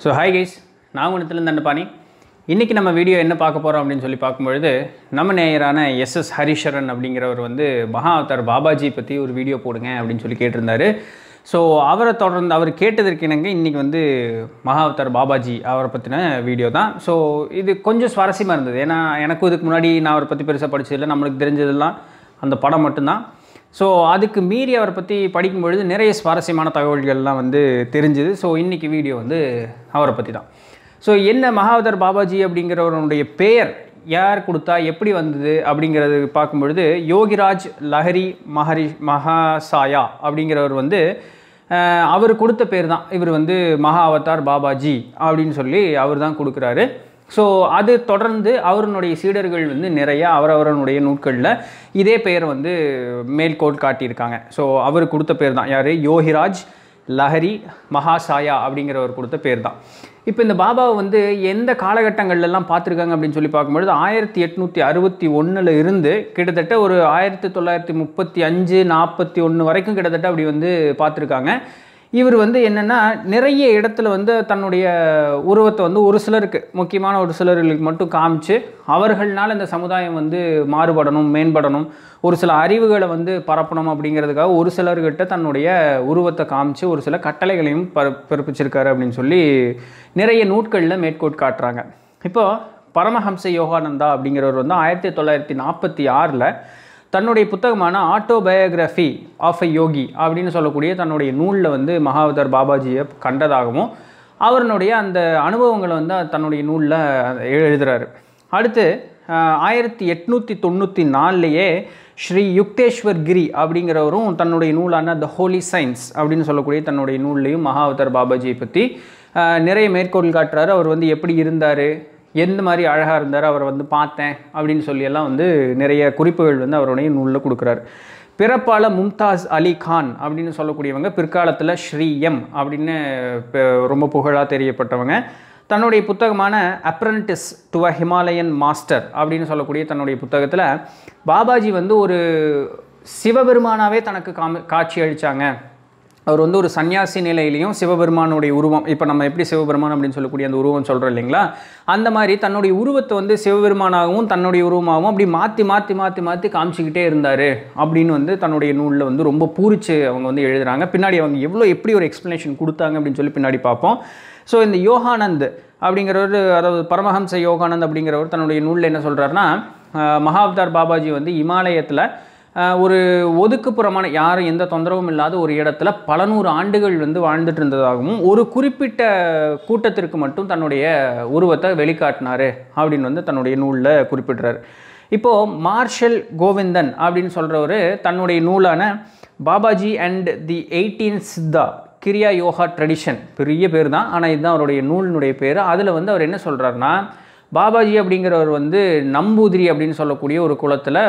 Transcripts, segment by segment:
so hi guys நான் குணத்துலேருந்து தண்டபாணி இன்றைக்கி நம்ம வீடியோ என்ன பார்க்க போகிறோம் அப்படின்னு சொல்லி பார்க்கும்பொழுது நம்ம நேயரான எஸ்எஸ் ஹரிஷரன் அப்படிங்கிறவர் வந்து மகா அவதார் பாபாஜி பற்றி ஒரு வீடியோ போடுங்க அப்படின்னு சொல்லி கேட்டிருந்தாரு ஸோ அவரை தொடர்ந்து அவர் கேட்டதற்கு இணங்க இன்றைக்கி வந்து மகா அவதார் பாபாஜி அவரை பற்றின வீடியோ தான் ஸோ இது கொஞ்சம் சுவாரஸ்யமாக இருந்தது ஏன்னா எனக்கும் இதுக்கு முன்னாடி நான் அவரை பற்றி பெருசாக படிச்சதில்லை நம்மளுக்கு தெரிஞ்சதெல்லாம் அந்த படம் மட்டும்தான் ஸோ அதுக்கு மீறி அவரை பற்றி படிக்கும் பொழுது நிறைய சுவாரஸ்யமான தகவல்கள்லாம் வந்து தெரிஞ்சுது ஸோ இன்றைக்கி வீடியோ வந்து அவரை பற்றி தான் ஸோ என்ன மகாவதர் பாபாஜி அப்படிங்கிறவருடைய பெயர் யார் கொடுத்தா எப்படி வந்தது அப்படிங்கிறது பார்க்கும் பொழுது யோகிராஜ் லஹரி மஹரி மகாசாயா அப்படிங்கிறவர் வந்து அஹ், அவர் கொடுத்த பேர் தான் இவர் வந்து மகா அவதார் பாபாஜி அப்படின்னு சொல்லி அவர் தான் கொடுக்குறாரு ஸோ அது தொடர்ந்து அவருடைய சீடர்கள் வந்து நிறைய அவரவரனுடைய நூட்களில் இதே பெயர் வந்து மேல்கோள் காட்டியிருக்காங்க ஸோ அவர் கொடுத்த பேர் தான் யார் யோகிராஜ் லஹரி மகாசாயா அப்படிங்கிறவர் கொடுத்த பேர் தான் இப்போ இந்த பாபாவை வந்து எந்த காலகட்டங்கள்லாம் பார்த்துருக்காங்க அப்படின்னு சொல்லி பார்க்கும்பொழுது ஆயிரத்தி எட்நூற்றி அறுபத்தி ஒன்றில் இருந்து கிட்டத்தட்ட ஒரு ஆயிரத்தி தொள்ளாயிரத்தி முப்பத்தி அஞ்சு நாற்பத்தி ஒன்று வரைக்கும் கிட்டத்தட்ட அப்படி வந்து பார்த்துருக்காங்க இவர் வந்து என்னென்னா நிறைய இடத்துல வந்து தன்னுடைய உருவத்தை வந்து ஒரு சிலருக்கு முக்கியமான ஒரு சிலர்களுக்கு மட்டும் காமிச்சு அவர்கள்னால இந்த சமுதாயம் வந்து மாறுபடணும் மேம்படணும் ஒரு சில அறிவுகளை வந்து பரப்பணும் அப்படிங்கிறதுக்காக ஒரு சிலர்கிட்ட தன்னுடைய உருவத்தை காமிச்சு ஒரு சில கட்டளைகளையும் ப பிறப்பிச்சிருக்காரு அப்படின்னு சொல்லி நிறைய நூட்களில் மேற்கோட் காட்டுறாங்க இப்போது பரமஹம்ச யோகானந்தா அப்படிங்கிறவர் வந்து ஆயிரத்தி தொள்ளாயிரத்தி நாற்பத்தி ஆறில் தன்னுடைய புத்தகமான ஆட்டோபயோகிராஃபி ஆஃப் எ யோகி அப்படின்னு சொல்லக்கூடிய தன்னுடைய நூலில் வந்து மகாவதர் பாபாஜியை கண்டதாகவும் அவருடைய அந்த அனுபவங்களை வந்து தன்னுடைய நூலில் எழுதுகிறாரு அடுத்து ஆஹ், ஆயிரத்தி எட்நூற்றி தொண்ணூற்றி நாலுலேயே ஸ்ரீ யுக்தேஸ்வர் கிரி அப்படிங்கிறவரும் தன்னுடைய நூலான த ஹோலி சயின்ஸ் அப்படின்னு சொல்லக்கூடிய தன்னுடைய நூல்லையும் மகாவதர் பாபாஜியை பற்றி ஆஹ், நிறைய மேற்கோள் காட்டுறாரு அவர் வந்து எப்படி இருந்தார் எந்த மாதிரி அழகாக இருந்தார் அவரை வந்து பார்த்தேன் அப்படின்னு சொல்லியெல்லாம் வந்து நிறைய குறிப்புகள் வந்து அவருடைய நூலில் கொடுக்குறாரு பிறப்பால் மும்தாஸ் அலி கான் அப்படின்னு சொல்லக்கூடியவங்க பிற்காலத்தில் ஸ்ரீ எம் அப்படின்னு ப- ரொம்ப புகழாக தெரியப்பட்டவங்க தன்னுடைய புத்தகமான apprentice to a Himalayan master அப்படின்னு சொல்லக்கூடிய தன்னுடைய புத்தகத்தில் பாபாஜி வந்து ஒரு சிவபெருமானாவே தனக்கு காமி காட்சி அளித்தாங்க அவர் வந்து ஒரு சன்னியாசி நிலையிலையும் சிவபெருமானுடைய உருவம் இப்போ நம்ம எப்படி சிவபெருமான் அப்படின்னு சொல்லக்கூடிய அந்த உருவம் சொல்கிறோம் இல்லைங்களா அந்த மாதிரி தன்னுடைய உருவத்தை வந்து சிவபெருமானாகவும் தன்னுடைய உருவமாகவும் அப்படி மாற்றி மாற்றி மாற்றி மாற்றி காமிச்சிக்கிட்டே இருந்தார் அப்படின்னு வந்து தன்னுடைய நூலில் வந்து ரொம்ப பூரிச்சு அவங்க வந்து எழுதுறாங்க பின்னாடி அவங்க எவ்வளோ எப்படி ஒரு எக்ஸ்ப்ளனேஷன் கொடுத்தாங்க அப்படின்னு சொல்லி பின்னாடி பார்ப்போம் ஸோ இந்த யோகானந்த் அப்படிங்கிறவர் அதாவது பரமஹம்ச யோகானந்த் அப்படிங்கிறவர் தன்னுடைய நூலில் என்ன சொல்கிறாருன்னா மகாவதார் பாபாஜி வந்து இமாலயத்தில் ஆஹ் ஒரு ஒதுக்குப்புறமான யாரும் எந்த தொந்தரவும் இல்லாத ஒரு இடத்துல பல நூறு ஆண்டுகள் வந்து வாழ்ந்துட்டு இருந்ததாகவும் ஒரு குறிப்பிட்ட கூட்டத்திற்கு மட்டும் தன்னுடைய உருவத்தை வெளிக்காட்டினாரு அப்படின்னு வந்து தன்னுடைய நூலில் குறிப்பிடுறாரு இப்போது மார்ஷல் கோவிந்தன் அப்படின்னு சொல்கிறவர் தன்னுடைய நூலான Babaji and the eighteen Siddha Kriya Yoga tradition பெரிய பேர் தான் ஆனால் இதுதான் அவருடைய நூலினுடைய பேர் அதில் வந்து அவர் என்ன சொல்கிறாருன்னா பாபாஜி அப்படிங்கிறவர் வந்து நம்பூதிரி அப்படின்னு சொல்லக்கூடிய ஒரு குலத்தில்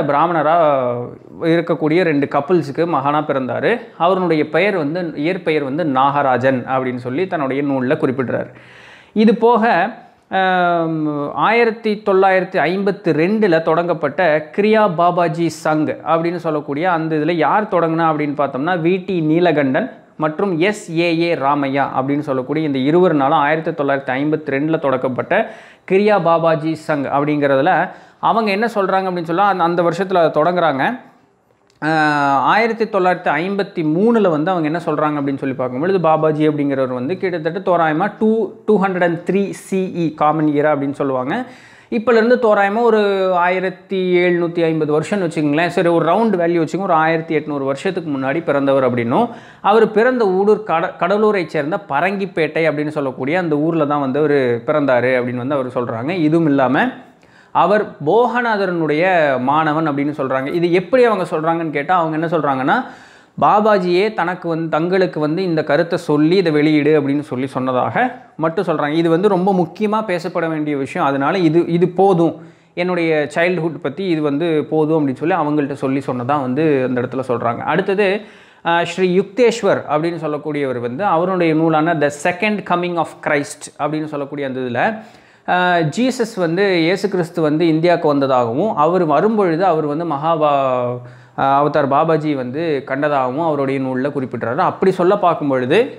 பிராமணராக இருக்கக்கூடிய ரெண்டு கப்புள்ஸுக்கு மகானாக பிறந்தார் அவருடைய பெயர் வந்து இயற்பெயர் வந்து நாகராஜன் அப்படின்னு சொல்லி தன்னுடைய நூலில் குறிப்பிடுறார் இது போக ஆம், ஆயிரத்தி தொள்ளாயிரத்தி ஐம்பத்தி ரெண்டில் தொடங்கப்பட்ட கிரியா பாபாஜி சங் அப்படின்னு சொல்லக்கூடிய அந்த இதில் யார் தொடங்கினா அப்படின்னு பார்த்தோம்னா விடி நீலகண்டன் மற்றும் எஸ்ஏஏ ராமையா அப்படின்னு சொல்லக்கூடிய இந்த இருவருனாலும் ஆயிரத்தி தொள்ளாயிரத்தி ஐம்பத்தி ரெண்டில் தொடக்கப்பட்ட கிரியா பாபாஜி சங் அப்படிங்கிறதுல அவங்க என்ன சொல்கிறாங்க அப்படின்னு சொன்னால் அந்த அந்த வருஷத்தில் அதை தொடங்குறாங்க ஆஹ் ஆயிரத்தி தொள்ளாயிரத்தி ஐம்பத்தி மூணில் வந்து அவங்க என்ன சொல்கிறாங்க அப்படின்னு சொல்லி பார்க்கும்பொழுது பாபாஜி அப்படிங்கிறவர் வந்து கிட்டத்தட்ட தோராயமாக two two hundred and three CE common இயரா அப்படின்னு சொல்லுவாங்க இப்போலேருந்து தோராயமாக ஒரு ஆயிரத்தி எழுநூற்றி ஐம்பது வருஷம்னு வச்சுக்கோங்களேன் சரி ஒரு ரவுண்ட் வேல்யூ வச்சுக்கோங்க ஒரு ஆயிரத்தி எட்நூறு வருஷத்துக்கு முன்னாடி பிறந்தவர் அப்படின்னும் அவர் பிறந்த ஊடூர் கட கடலூரை சேர்ந்த பரங்கிப்பேட்டை அப்படின்னு சொல்லக்கூடிய அந்த ஊரில் தான் வந்து அவர் பிறந்தார் அப்படின்னு வந்து அவர் சொல்கிறாங்க இதுவும் இல்லாமல் அவர் போகநாதரனுடைய மாணவன் அப்படின்னு சொல்கிறாங்க இது எப்படி அவங்க சொல்கிறாங்கன்னு கேட்டால் அவங்க என்ன சொல்கிறாங்கன்னா பாபாஜியே தனக்கு வந்து தங்களுக்கு வந்து இந்த கருத்தை சொல்லி இதை வெளியிடு அப்படின்னு சொல்லி சொன்னதாக மட்டும் சொல்கிறாங்க இது வந்து ரொம்ப முக்கியமாக பேசப்பட வேண்டிய விஷயம் அதனால இது இது போதும் என்னுடைய சைல்டுஹுட் பற்றி இது வந்து போதும் அப்படின்னு சொல்லி அவங்கள்ட்ட சொல்லி சொன்னதாக வந்து அந்த இடத்துல சொல்கிறாங்க அடுத்தது ஆஹ், ஸ்ரீ யுக்தேஸ்வர் அப்படின்னு சொல்லக்கூடியவர் வந்து அவருடைய நூலான the second coming of Christ அப்படின்னு சொல்லக்கூடிய அந்த இதில் ஆஹ் ஜீசஸ் வந்து இயேசு கிறிஸ்து வந்து இந்தியாவுக்கு வந்ததாகவும் அவர் வரும்பொழுது அவர் வந்து மகாபா ஆஹ் அவதார் பாபாஜி வந்து கண்டதாகவும் அவருடைய நூலில் குறிப்பிட்றாரு அப்படி சொல்ல பார்க்கும் பொழுது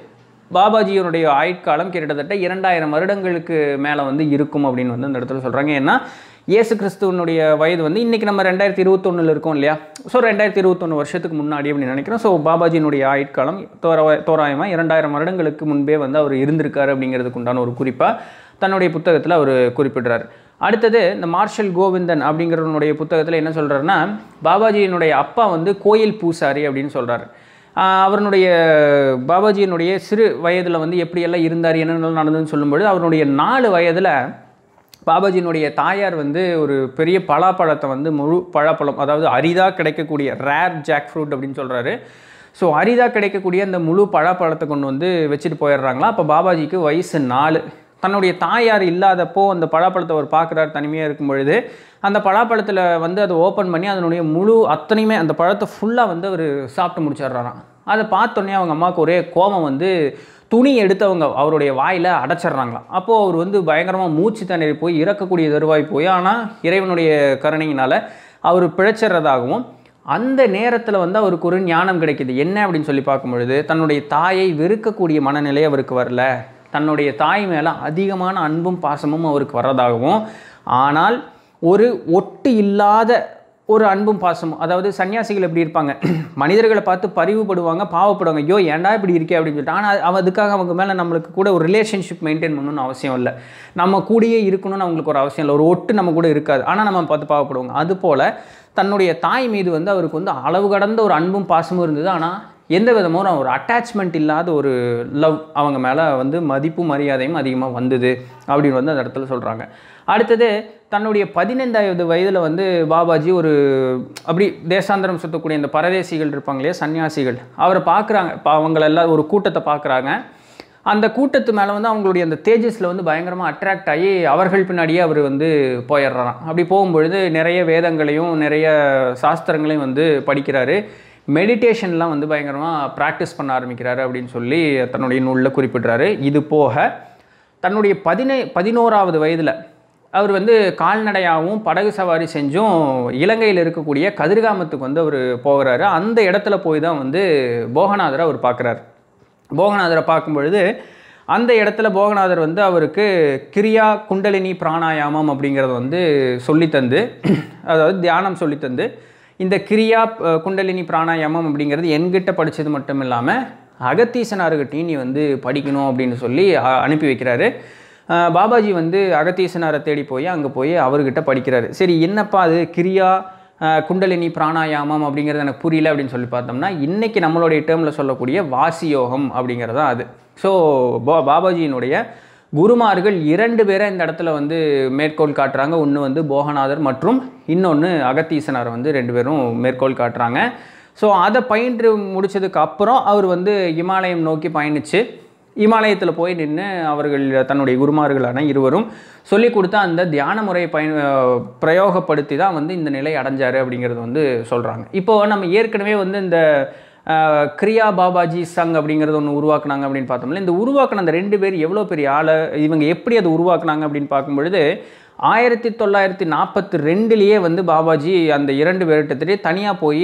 பாபாஜியோடைய ஆயுட்காலம் கிட்டத்தட்ட இரண்டாயிரம் வருடங்களுக்கு மேலே வந்து இருக்கும் அப்படின்னு வந்து அந்த இடத்துல சொல்கிறாங்க ஏன்னா இயேசு கிறிஸ்துவனுடைய வயது வந்து இன்றைக்கி நம்ம ரெண்டாயிரத்தி இருபத்தொன்னில் இருக்கோம் இல்லையா ஸோ ரெண்டாயிரத்தி இருபத்தொன்று வருஷத்துக்கு முன்னாடி அப்படின்னு நினைக்கிறோம் ஸோ பாபாஜியினுடைய ஆயுட்காலம் தோர தோராயமாக இரண்டாயிரம் வருடங்களுக்கு முன்பே வந்து அவர் இருந்திருக்காரு அப்படிங்கிறதுக்கு உண்டான ஒரு குறிப்பாக தன்னுடைய புத்தகத்தில் அவர் குறிப்பிடுறார் அடுத்தது இந்த மார்ஷல் கோவிந்தன் அப்படிங்கிறவனுடைய புத்தகத்தில் என்ன சொல்கிறாருன்னா பாபாஜியினுடைய அப்பா வந்து கோயில் பூசாரி அப்படின்னு சொல்கிறார் அவருடைய பாபாஜியினுடைய சிறு வயதில் வந்து எப்படியெல்லாம் இருந்தார் என்னென்ன நடந்ததுன்னு சொல்லும்பொழுது அவருடைய நாலு வயதில் பாபாஜியினுடைய தாயார் வந்து ஒரு பெரிய பலாப்பழத்தை வந்து முழு பழப்பழம் அதாவது அரிதாக கிடைக்கக்கூடிய ரேர் ஜாக் ஃப்ரூட் அப்படின்னு சொல்கிறாரு ஸோ அரிதாக கிடைக்கக்கூடிய அந்த முழு பழப்பழத்தை கொண்டு வந்து வச்சுட்டு போயிடுறாங்களா அப்போ பாபாஜிக்கு வயசு நாலு தன்னுடைய தாயார் இல்லாதப்போ அந்த பழாப்பழத்தை அவர் பார்க்குறாரு தனிமையாக இருக்கும் பொழுது அந்த பழாப்பழத்தில் வந்து அதை ஓப்பன் பண்ணி அதனுடைய முழு அத்தனையுமே அந்த பழத்தை ஃபுல்லாக வந்து அவர் சாப்பிட்டு முடிச்சிடுறாராம் அதை பார்த்தோன்னே அவங்க அம்மாவுக்கு ஒரே கோபம் வந்து துணி எடுத்து அவங்க அவருடைய வாயில் அடைச்சிட்றாங்களாம் அப்போது அவர் வந்து பயங்கரமாக மூச்சு தண்ணீர் போய் இறக்கக்கூடிய தருவாய் போய் ஆனால் இறைவனுடைய கருணையினால் அவர் பிழைச்சிட்றதாகவும் அந்த நேரத்தில் வந்து அவருக்கு ஒரு ஞானம் கிடைக்கிது என்ன அப்படின்னு சொல்லி பார்க்கும் பொழுது தன்னுடைய தாயை வெறுக்கக்கூடிய மனநிலை அவருக்கு வரல தன்னுடைய தாய் மேலே அதிகமான அன்பும் பாசமும் அவருக்கு வர்றதாகவும் ஆனால் ஒரு ஒட்டு இல்லாத ஒரு அன்பும் பாசமும் அதாவது சன்னியாசிகள் எப்படி இருப்பாங்க மனிதர்களை பார்த்து பரிவுபடுவாங்க பாவப்படுவாங்க ஐயோ ஏன்டா இப்படி இருக்கே அப்படின்னு சொல்லிட்டு ஆனால் அவ அதுக்காக அவங்க மேலே நம்மளுக்கு கூட ஒரு ரிலேஷன்ஷிப் மெயின்டைன் பண்ணணும்னு அவசியம் இல்லை நம்ம கூடயே இருக்கணும்னு அவங்களுக்கு ஒரு அவசியம் இல்லை ஒரு ஒட்டு நம்ம கூட இருக்காது ஆனால் நம்ம பார்த்து பாவப்படுவாங்க அதுபோல் தன்னுடைய தாய் மீது வந்து அவருக்கு வந்து அளவு கடந்த ஒரு அன்பும் பாசமும் இருந்தது ஆனால் எந்த விதமும் ஒரு அட்டாச்மெண்ட் இல்லாத ஒரு லவ் அவங்க மேலே வந்து மதிப்பும் மரியாதையும் அதிகமாக வந்தது அப்படின்னு வந்து அந்த இடத்துல சொல்கிறாங்க அடுத்தது தன்னுடைய பதினைந்தாவது வயதில் வந்து பாபாஜி ஒரு அப்படி தேசாந்திரம் சுற்றக்கூடிய இந்த பரதேசிகள் இருப்பாங்க இல்லையா சன்னியாசிகள் அவரை பார்க்குறாங்க இப்போ அவங்களெல்லாம் ஒரு கூட்டத்தை பார்க்குறாங்க அந்த கூட்டத்து மேலே வந்து அவங்களுடைய அந்த தேஜஸில் வந்து பயங்கரமாக அட்ராக்ட் ஆகி அவர்கள் பின்னாடியே அவர் வந்து போயிடுறாராம் அப்படி போகும்பொழுது நிறைய வேதங்களையும் நிறைய சாஸ்திரங்களையும் வந்து படிக்கிறாரு மெடிடேஷன்லாம் வந்து பயங்கரமாக ப்ராக்டிஸ் பண்ண ஆரம்பிக்கிறாரு அப்படின்னு சொல்லி தன்னுடைய நூலில் குறிப்பிட்றாரு இது போக தன்னுடைய பதினை பதினோராவது வயதில் அவர் வந்து கால்நடையாகவும் படகு சவாரி செஞ்சும் இலங்கையில் இருக்கக்கூடிய கதிர்காமத்துக்கு வந்து அவர் போகிறாரு அந்த இடத்துல போய் தான் வந்து போகநாதரை அவர் பார்க்குறாரு போகநாதரை பார்க்கும் பொழுது அந்த இடத்துல போகநாதர் வந்து அவருக்கு கிரியா குண்டலினி பிராணாயாமம் அப்படிங்கிறத வந்து சொல்லித்தந்து அதாவது தியானம் சொல்லித்தந்து இந்த கிரியா அஹ், குண்டலினி பிராணாயாமம் அப்படிங்கிறது என்கிட்ட படித்தது மட்டும் இல்லாமல் அகத்தீசனார்கிட்டையும் நீ வந்து படிக்கணும் அப்படின்னு சொல்லி அ- அனுப்பி வைக்கிறாரு அஹ், பாபாஜி வந்து அகத்தீசனாரை தேடி போய் அங்கே போய் அவர்கிட்ட படிக்கிறாரு சரி என்னப்பா அது கிரியா அஹ், குண்டலினி பிராணாயாமம் அப்படிங்கிறது எனக்கு புரியல அப்படின்னு சொல்லி பார்த்தோம்னா இன்றைக்கி நம்மளுடைய டேர்மில் சொல்லக்கூடிய வாசி யோகம் அப்படிங்கிறது தான் அது ஸோ பா பாபாஜியினுடைய குருமார்கள் இரண்டு பேரை இந்த இடத்துல வந்து மேற்கோள் காட்டுறாங்க ஒன்று வந்து போகநாதர் மற்றும் இன்னொன்று அகத்தீசனார் வந்து ரெண்டு பேரும் மேற்கோள் காட்டுறாங்க ஸோ அதை பயின்று முடிச்சதுக்கு அப்புறம் அவர் வந்து இமாலயம் நோக்கி பயணித்து இமாலயத்தில் போய் நின்று அவர்கள் தன்னுடைய குருமார்களான இருவரும் சொல்லிக் கொடுத்த அந்த தியான முறையை பயன் பிரயோகப்படுத்தி தான் வந்து இந்த நிலை அடைஞ்சார் அப்படிங்கிறது வந்து சொல்கிறாங்க இப்போது நம்ம ஏற்கனவே வந்து இந்த அஹ், கிரியா பாபாஜி சங் அப்படிங்கிறது ஒன்று உருவாக்குனாங்க அப்படின்னு பார்த்தோம்ல இந்த உருவாக்குன அந்த ரெண்டு பேர் எவ்வளோ பெரிய ஆளை இவங்க எப்படி அதை உருவாக்குனாங்க அப்படின்னு பார்க்கும்பொழுது ஆயிரத்தி தொள்ளாயிரத்தி நாற்பத்தி ரெண்டுலேயே வந்து பாபாஜி அந்த இரண்டு பேர்கிட்டத்திலே தனியாக போய்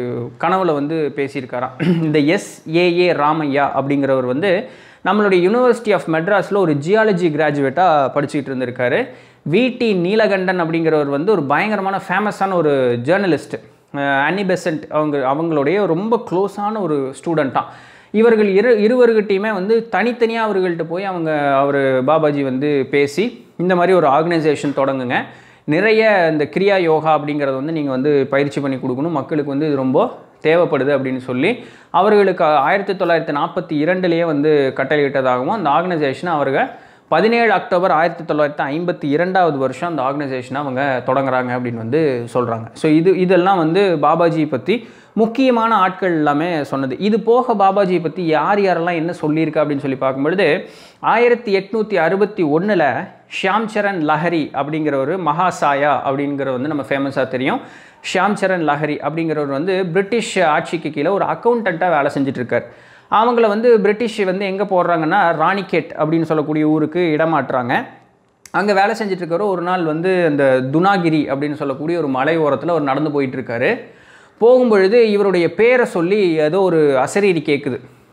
கனவுல வந்து பேசியிருக்காராம் இந்த எஸ் ஏஏ ராமையா அப்படிங்கிறவர் வந்து நம்மளுடைய யூனிவர்சிட்டி ஆஃப் மெட்ராஸில் ஒரு ஜியாலஜி கிராஜுவேட்டாக படிச்சுக்கிட்டு இருந்திருக்காரு விடி நீலகண்டன் அப்படிங்கிறவர் வந்து ஒரு பயங்கரமான ஃபேமஸான ஒரு ஜேர்னலிஸ்ட் அன்னி பெசன்ட் அவங்க அவங்களுடைய ரொம்ப க்ளோஸான ஒரு ஸ்டூடெண்ட்டாக இவர்கள் இரு இருவர்கிட்டையுமே வந்து தனித்தனியாக அவர்கள்ட்ட போய் அவங்க அவர் பாபாஜி வந்து பேசி இந்த மாதிரி ஒரு ஆர்கனைசேஷன் தொடங்குங்க நிறைய இந்த கிரியா யோகா அப்படிங்கிறத வந்து நீங்கள் வந்து பயிற்சி பண்ணி கொடுக்கணும் மக்களுக்கு வந்து இது ரொம்ப தேவைப்படுது அப்படின்னு சொல்லி அவர்களுக்கு ஆயிரத்தி தொள்ளாயிரத்தி நாற்பத்தி இரண்டுலேயே வந்து கட்டளையிட்டதாகவும் அந்த ஆர்கனைசேஷனை அவர்கள் பதினேழு அக்டோபர் ஆயிரத்தி தொள்ளாயிரத்தி ஐம்பத்தி இரண்டாவது வருஷம் அந்த ஆர்கனைசேஷனை அவங்க தொடங்குறாங்க அப்படின்னு வந்து சொல்கிறாங்க ஸோ இது இதெல்லாம் வந்து பாபாஜியை பற்றி முக்கியமான ஆட்கள் எல்லாமே சொன்னது இது போக பாபாஜியை பற்றி யார் யாரெல்லாம் என்ன சொல்லியிருக்கா அப்படின்னு சொல்லி பார்க்கும்பொழுது ஆயிரத்தி எட்நூற்றி அறுபத்தி ஒன்றில் ஷியாம் சரண் லஹரி அப்படிங்கிற ஒரு மகாசாயா அப்படிங்கிற வந்து நம்ம ஃபேமஸாக தெரியும் ஷியாம் சரண் லஹரி அப்படிங்கிறவர் வந்து பிரிட்டிஷ் ஆட்சிக்கு கீழே ஒரு அக்கௌண்டண்ட்டாக வேலை செஞ்சுட்டு இருக்கார் அவங்கள வந்து பிரிட்டிஷ் வந்து எங்கே போடுறாங்கன்னா ராணிகேட் அப்படின்னு சொல்லக்கூடிய ஊருக்கு இடமாட்டுறாங்க அங்கே வேலை செஞ்சுட்டு இருக்கவர் ஒரு நாள் வந்து அந்த துனாகிரி அப்படின்னு சொல்லக்கூடிய ஒரு மலை ஓரத்தில் அவர் நடந்து போயிட்டு இருக்காரு போகும்பொழுது இவருடைய பேரை சொல்லி ஏதோ ஒரு அசரீரி கேட்குது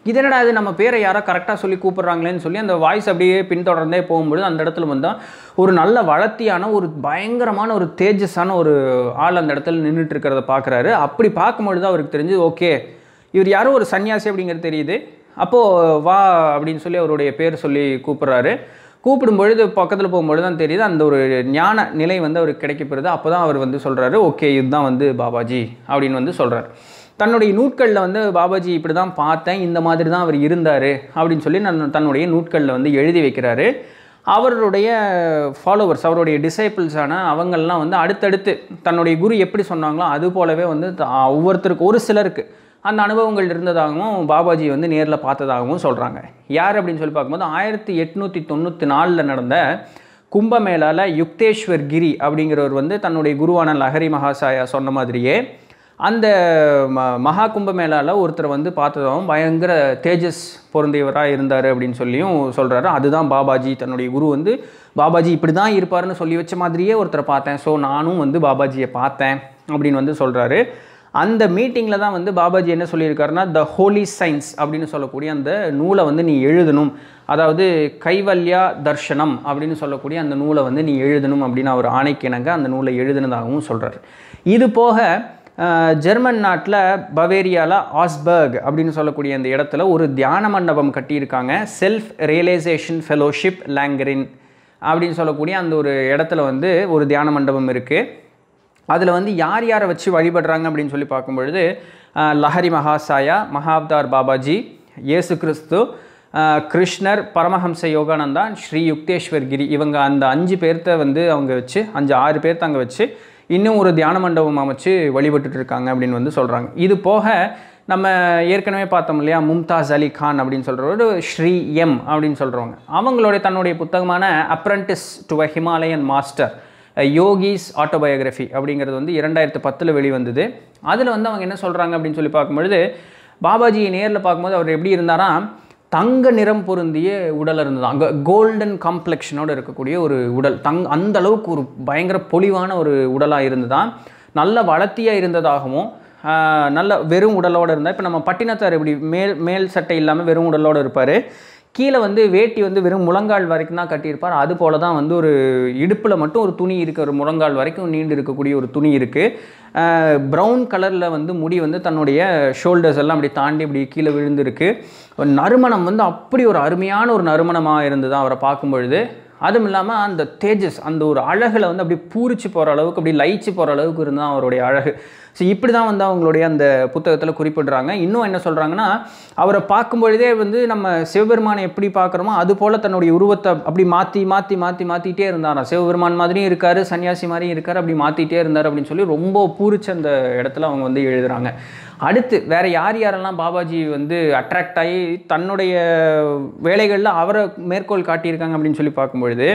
இது என்னடா இது நம்ம பேரை யாரோ கரெக்டாக சொல்லி கூப்பிட்றாங்களேன்னு சொல்லி அந்த வாய்ஸ் அப்படியே பின்தொடர்ந்தே போகும்பொழுது அந்த இடத்துல வந்தால் ஒரு நல்ல வளர்த்தியான ஒரு பயங்கரமான ஒரு தேஜஸான ஒரு ஆள் அந்த இடத்துல நின்றுட்டு இருக்கிறத பார்க்குறாரு அப்படி பார்க்கும்பொழுது அவருக்கு தெரிஞ்சு ஓகே இவர் யாரோ ஒரு சன்னியாசி அப்படிங்கிறது தெரியுது அப்போது வா அப்படின்னு சொல்லி அவருடைய பேர் சொல்லி கூப்பிட்றாரு கூப்பிடும் பொழுது பக்கத்தில் போகும்பொழுது தான் தெரியுது அந்த ஒரு ஞான நிலை வந்து அவருக்கு கிடைக்கப்படுது அப்போ தான் அவர் வந்து சொல்கிறாரு ஓகே இதுதான் வந்து பாபாஜி அப்படின்னு வந்து சொல்கிறார் தன்னுடைய நூட்களில் வந்து பாபாஜி இப்படி தான் பார்த்தேன் இந்த மாதிரி தான் அவர் இருந்தார் அப்படின்னு சொல்லி நான் தன்னுடைய நூட்களில் வந்து எழுதி வைக்கிறாரு அவருடைய ஃபாலோவர்ஸ் அவருடைய டிசைபிள்ஸான அவங்கெல்லாம் வந்து அடுத்தடுத்து தன்னுடைய குரு எப்படி சொன்னாங்களோ அது போலவே வந்து த- ஒவ்வொருத்தருக்கு ஒரு சிலருக்கு அந்த அனுபவங்கள் இருந்ததாகவும் பாபாஜி வந்து நேரில் பார்த்ததாகவும் சொல்கிறாங்க யார் அப்படின்னு சொல்லி பார்க்கும்போது ஆயிரத்தி எட்நூற்றி தொண்ணூற்றி நாலில் நடந்த கும்பமேளால யுக்தேஸ்வர் கிரி அப்படிங்கிறவர் வந்து தன்னுடைய குருவான லஹரி மகாசாயா சொன்ன மாதிரியே அந்த ம மகா கும்பமேளால ஒருத்தர் வந்து பார்த்ததாகவும் பயங்கர தேஜஸ் பொருந்தியவராக இருந்தார் அப்படின்னு சொல்லியும் சொல்கிறாரு அதுதான் பாபாஜி தன்னுடைய குரு வந்து பாபாஜி இப்படி தான் இருப்பாருன்னு சொல்லி வச்ச மாதிரியே ஒருத்தரை பார்த்தேன் ஸோ நானும் வந்து பாபாஜியை பார்த்தேன் அப்படின்னு வந்து சொல்கிறாரு அந்த மீட்டிங்கில் தான் வந்து பாபாஜி என்ன சொல்லியிருக்காருன்னா த ஹோலி சயின்ஸ் அப்படின்னு சொல்லக்கூடிய அந்த நூலை வந்து நீ எழுதணும் அதாவது கைவல்யா தர்ஷனம் அப்படின்னு சொல்லக்கூடிய அந்த நூலை வந்து நீ எழுதணும் அப்படின்னு அவர் ஆணைக்கிணங்க அந்த நூலை எழுதினதாகவும் சொல்கிறார் இது போக அஹ், ஜெர்மன் நாட்டில் பவேரியாவில் ஆஸ்பர்க் அப்படின்னு சொல்லக்கூடிய அந்த இடத்துல ஒரு தியான மண்டபம் கட்டியிருக்காங்க செல்ஃப் ரியலைசேஷன் ஃபெலோஷிப் லேங்கரின் அப்படின்னு சொல்லக்கூடிய அந்த ஒரு இடத்துல வந்து ஒரு தியான மண்டபம் இருக்குது அதில் வந்து யார் யாரை வச்சு வழிபடுறாங்க அப்படின்னு சொல்லி பார்க்கும்பொழுது அஹ், லஹரி மகாசாயா மகாவதார் பாபாஜி இயேசு கிறிஸ்து அஹ், கிருஷ்ணர் பரமஹம்ச யோகானந்தா ஸ்ரீ யுக்தேஸ்வர் கிரி இவங்க அந்த அஞ்சு பேர்த்த வந்து அவங்க வச்சு அஞ்சு ஆறு பேர்த்த அங்கே வச்சு இன்னும் ஒரு தியான மண்டபம் அமைச்சு வழிபட்டுட்டு இருக்காங்க அப்படின்னு வந்து சொல்கிறாங்க இது போக நம்ம ஏற்கனவே பார்த்தோம் இல்லையா மும்தாஸ் அலி கான் அப்படின்னு சொல்கிறவர் ஸ்ரீ எம் அப்படின்னு சொல்கிறவங்க அவங்களுடைய தன்னுடைய புத்தகமான apprentice to a Himalayan master yogi's autobiography அப்படிங்கிறது வந்து இரண்டாயிரத்து பத்தில் வெளிவந்தது அதில் வந்து அவங்க என்ன சொல்கிறாங்க அப்படின்னு சொல்லி பார்க்கும்பொழுது பாபாஜியை நேரில் பார்க்கும்போது அவர் எப்படி இருந்தாராம் தங்க நிறம் பொருந்திய உடல் இருந்தது அங்கே கோல்டன் காம்ப்ளெக்ஷனோடு இருக்கக்கூடிய ஒரு உடல் தங் அந்த அளவுக்கு ஒரு பயங்கர பொலிவான ஒரு உடலாக இருந்ததான் நல்ல வளர்த்தியாக இருந்ததாகவும் ஆஹ், நல்ல வெறும் உடலோடு இருந்தால் இப்போ நம்ம பட்டினத்தார் இப்படி மேல் மேல் சட்டை இல்லாமல் வெறும் உடலோடு இருப்பார் கீழே வந்து வேட்டி வந்து வெறும் முழங்கால் வரைக்கும் தான் கட்டியிருப்பார் அது போல தான் வந்து ஒரு இடுப்பில் மட்டும் ஒரு துணி இருக்குது ஒரு முழங்கால் வரைக்கும் நீண்டு இருக்கக்கூடிய ஒரு துணி இருக்குது ப்ரௌன் கலரில் வந்து முடி வந்து தன்னுடைய ஷோல்டர்ஸ் எல்லாம் அப்படி தாண்டி அப்படி கீழே விழுந்திருக்கு ஒரு நறுமணம் வந்து அப்படி ஒரு அருமையான ஒரு நறுமணமாக இருந்தது அவரை பார்க்கும் பொழுது அதுவும் இல்லாமல் அந்த தேஜஸ் அந்த ஒரு அழகில் வந்து அப்படி பூரிச்சு போகிற அளவுக்கு அப்படி லயிச்சு போகிற அளவுக்கு இருந்தால் அவருடைய அழகு ஸோ இப்படி தான் வந்து அவங்களுடைய அந்த புத்தகத்தில் குறிப்பிடுறாங்க இன்னும் என்ன சொல்கிறாங்கன்னா அவரை பார்க்கும் பொழுதே வந்து நம்ம சிவபெருமானை எப்படி பார்க்குறோமோ அது போல் தன்னுடைய உருவத்தை அப்படி மாற்றி மாற்றி மாற்றி மாற்றிட்டே இருந்தாராம் சிவபெருமான் மாதிரியும் இருக்கார் சன்னியாசி மாதிரியும் இருக்கார் அப்படி மாற்றிட்டே இருந்தார் அப்படின்னு சொல்லி ரொம்ப பூரிச்ச அந்த இடத்துல அவங்க வந்து எழுதுறாங்க அடுத்து வேற யார் யாரெல்லாம் பாபாஜி வந்து அட்ராக்ட் ஆகி தன்னுடைய வேலைகளில் அவரை மேற்கோள் காட்டியிருக்காங்க அப்படின்னு சொல்லி பார்க்கும்பொழுது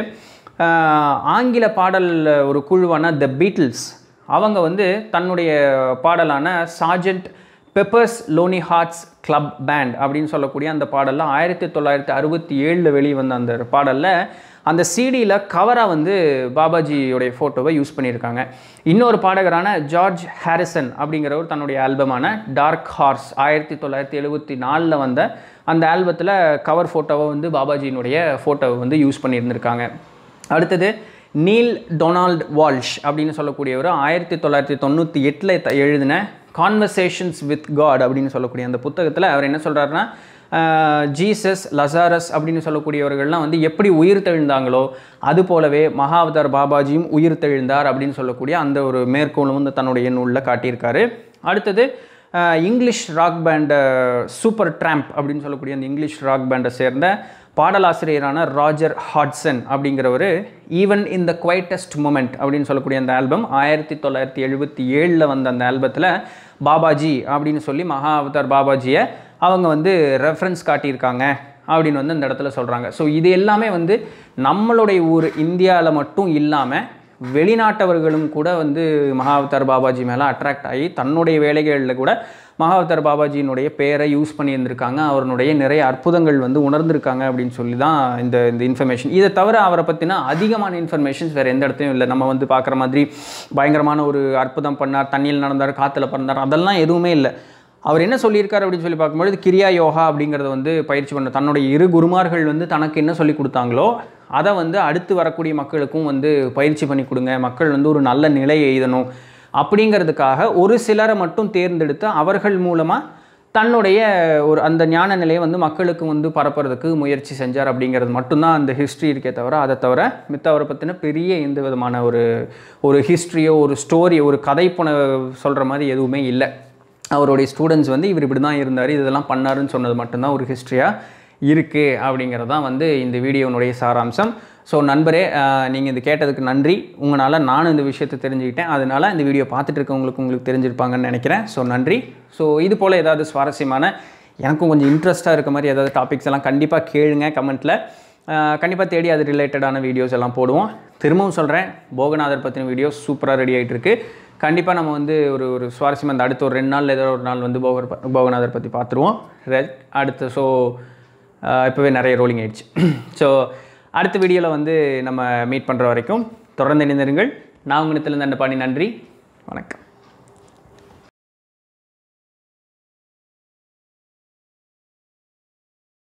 ஆஹ், ஆங்கில பாடல் ஒரு குழுவான த பீட்டில்ஸ் அவங்க வந்து தன்னுடைய பாடலான Sergeant Pepper's lonely hearts club band அப்படின்னு சொல்லக்கூடிய அந்த பாடலில் ஆயிரத்தி தொள்ளாயிரத்தி அறுபத்தி ஏழில் வெளிவந்த அந்த பாடலில் அந்த சிடியில் கவராக வந்து பாபாஜியோடைய ஃபோட்டோவை யூஸ் பண்ணியிருக்காங்க இன்னொரு பாடகரான ஜார்ஜ் ஹாரிசன் அப்படிங்கிறவர் தன்னுடைய ஆல்பமான டார்க் ஹார்ஸ் ஆயிரத்தி தொள்ளாயிரத்தி எழுபத்தி நாலில் வந்த அந்த ஆல்பத்தில் கவர் ஃபோட்டோவை வந்து பாபாஜியினுடைய ஃபோட்டோவை வந்து யூஸ் பண்ணியிருந்திருக்காங்க அடுத்தது நீல் டொனால்ட் வால்ஷ் அப்படின்னு சொல்லக்கூடியவர் ஆயிரத்தி தொள்ளாயிரத்தி தொண்ணூற்றி எட்டில் எழுதின கான்வர்சேஷன்ஸ் வித் காட் அப்படின்னு சொல்லக்கூடிய அந்த புத்தகத்தில் அவர் என்ன சொல்கிறாருன்னா ஜீசஸ் லசாரஸ் அப்படின்னு சொல்லக்கூடியவர்கள்லாம் வந்து எப்படி உயிர் தெழுந்தாங்களோ அது போலவே மகாவதார் பாபாஜியும் உயிர் தெழுந்தார் அப்படின்னு சொல்லக்கூடிய அந்த ஒரு மேற்கோளும் வந்து தன்னுடைய நூலில் காட்டியிருக்காரு அடுத்தது அஹ், இங்கிலீஷ் ராக் பேண்டை சூப்பர் ட்ராம்ப் அப்படின்னு சொல்லக்கூடிய அந்த இங்கிலீஷ் ராக் பேண்டை சேர்ந்த பாடலாசிரியரான ராஜர் ஹாட்சன் அப்படிங்கிறவர் even in the quietest moment அப்படின்னு சொல்லக்கூடிய அந்த ஆல்பம் ஆயிரத்தி தொள்ளாயிரத்தி எழுபத்தி ஏழில் வந்த அந்த ஆல்பத்தில் பாபாஜி அப்படின்னு சொல்லி மகா அவதார் பாபாஜியை அவங்க வந்து ரெஃபரன்ஸ் காட்டியிருக்காங்க அப்படின்னு வந்து அந்த இடத்துல சொல்கிறாங்க ஸோ இது எல்லாமே வந்து நம்மளுடைய ஊர் இந்தியாவில் மட்டும் இல்லாமல் வெளிநாட்டவர்களும் கூட வந்து மகாவதார் பாபாஜி மேலே அட்ராக்ட் ஆகி தன்னுடைய வேலைகளில் கூட மகாவதார் பாபாஜியினுடைய பெயரை யூஸ் பண்ணியிருந்திருக்காங்க அவருடைய நிறைய அற்புதங்கள் வந்து உணர்ந்திருக்காங்க அப்படின்னு சொல்லி தான் இந்த இந்த இன்ஃபர்மேஷன் இதை தவிர அவரை பற்றின அதிகமான இன்ஃபர்மேஷன்ஸ் வேறு எந்த இடத்தையும் இல்லை நம்ம வந்து பார்க்குற மாதிரி பயங்கரமான ஒரு அற்புதம் பண்ணார் தண்ணியில் நடந்தார் காற்றுல பறந்தார் அதெல்லாம் எதுவுமே இல்லை அவர் என்ன சொல்லியிருக்காரு அப்படின்னு சொல்லி பார்க்கும்பொழுது கிரியா யோகா அப்படிங்கிறத வந்து பயிற்சி பண்ண தன்னுடைய இரு குருமார்கள் வந்து தனக்கு என்ன சொல்லி கொடுத்தாங்களோ அதை வந்து அடுத்து வரக்கூடிய மக்களுக்கும் வந்து பயிற்சி பண்ணி கொடுங்க மக்கள் வந்து ஒரு நல்ல நிலை எய்தணும் அப்படிங்கிறதுக்காக ஒரு சிலரை மட்டும் தேர்ந்தெடுத்து அவர்கள் மூலமாக தன்னுடைய ஒரு அந்த ஞான நிலையை வந்து மக்களுக்கு வந்து பரப்புறதுக்கு முயற்சி செஞ்சார் அப்படிங்கிறது மட்டும்தான் அந்த ஹிஸ்ட்ரி இருக்கே தவிர அதை தவிர மித்த அவரை பற்றின பெரிய எந்த விதமான ஒரு ஒரு ஹிஸ்ட்ரியோ ஒரு ஸ்டோரி ஒரு கதை புன சொல்கிற மாதிரி எதுவுமே இல்லை அவருடைய ஸ்டூடெண்ட்ஸ் வந்து இவர் இப்படி தான் இருந்தார் இதெல்லாம் பண்ணாருன்னு சொன்னது மட்டும்தான் ஒரு ஹிஸ்ட்ரியாக இருக்குது அப்படிங்கிறது தான் வந்து இந்த வீடியோனுடைய சாராம்சம் ஸோ நண்பரே நீங்கள் இது கேட்டதுக்கு நன்றி உங்களால் நானும் இந்த விஷயத்தை தெரிஞ்சுக்கிட்டேன் அதனால் இந்த வீடியோ பார்த்துட்டு இருக்கவங்களுக்கு உங்களுக்கு தெரிஞ்சிருப்பாங்கன்னு நினைக்கிறேன் ஸோ நன்றி ஸோ இது போல் ஏதாவது சுவாரஸ்யமான எனக்கும் கொஞ்சம் இன்ட்ரெஸ்ட்டாக இருக்க மாதிரி ஏதாவது டாபிக்ஸ் எல்லாம் கண்டிப்பாக கேளுங்க கமெண்ட்டில் கண்டிப்பாக தேடி அது ரிலேட்டடான வீடியோஸ் எல்லாம் போடுவோம் திரும்பவும் சொல்கிறேன் போகநாதர் பற்றின வீடியோ சூப்பராக ரெடி ஆகிட்டு இருக்கு கண்டிப்பாக நம்ம வந்து ஒரு ஒரு சுவாரஸ்யம் அந்த அடுத்த ஒரு ரெண்டு நாள் ஏதோ ஒரு நாள் வந்து போகர் ப- போகநாதர் பற்றி பார்த்துருவோம் ரைட் அடுத்து ஸோ இப்போவே நிறைய ரோலிங் ஆயிடுச்சு ஸோ அடுத்த வீடியோவில் வந்து நம்ம மீட் பண்ணுற வரைக்கும் தொடர்ந்து இணைந்திருங்கள் நான் உங்களிடத்தில் தண்டபாணி நன்றி வணக்கம்